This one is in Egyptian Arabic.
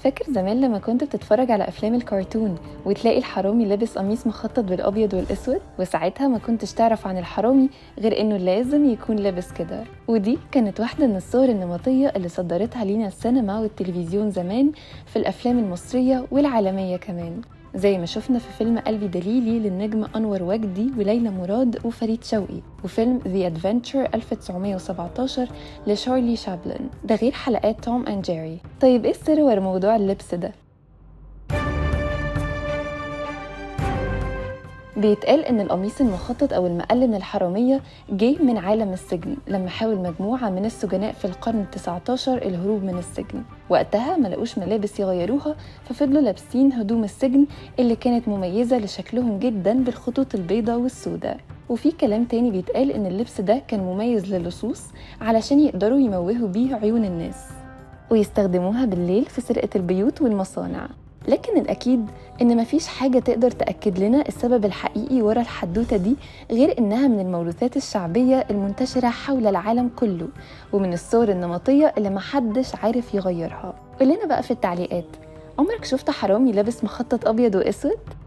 فاكر زمان لما كنت بتتفرج على افلام الكرتون وتلاقي الحرامي لابس قميص مخطط بالابيض والاسود وساعتها ما كنتش تعرف عن الحرامي غير انه لازم يكون لابس كده ودي كانت واحده من الصور النمطيه اللي صدرتها لينا السينما والتلفزيون زمان في الافلام المصريه والعالميه كمان زي ما شفنا في فيلم قلبي دليلي للنجم أنور وجدي وليلى مراد وفريد شوقي وفيلم The Adventure 1917 لشارلي شابلن ده غير حلقات توم أند جيري طيب إيه السر ورا موضوع اللبس ده؟ بيتقال إن القميص المخطط أو المقل من الحرامية جه من عالم السجن لما حاول مجموعة من السجناء في القرن ال19 الهروب من السجن وقتها ما لقوش ملابس يغيروها ففضلوا لابسين هدوم السجن اللي كانت مميزة لشكلهم جدا بالخطوط البيضاء والسوداء وفي كلام تاني بيتقال إن اللبس ده كان مميز للصوص علشان يقدروا يموهوا بيه عيون الناس ويستخدموها بالليل في سرقة البيوت والمصانع لكن الأكيد إن مفيش حاجة تقدر تأكد لنا السبب الحقيقي ورا الحدوتة دي غير إنها من الموروثات الشعبية المنتشرة حول العالم كله ومن الصور النمطية اللي محدش عارف يغيرها قولنا بقى في التعليقات عمرك شفت حرامي لابس مخطط أبيض وأسود؟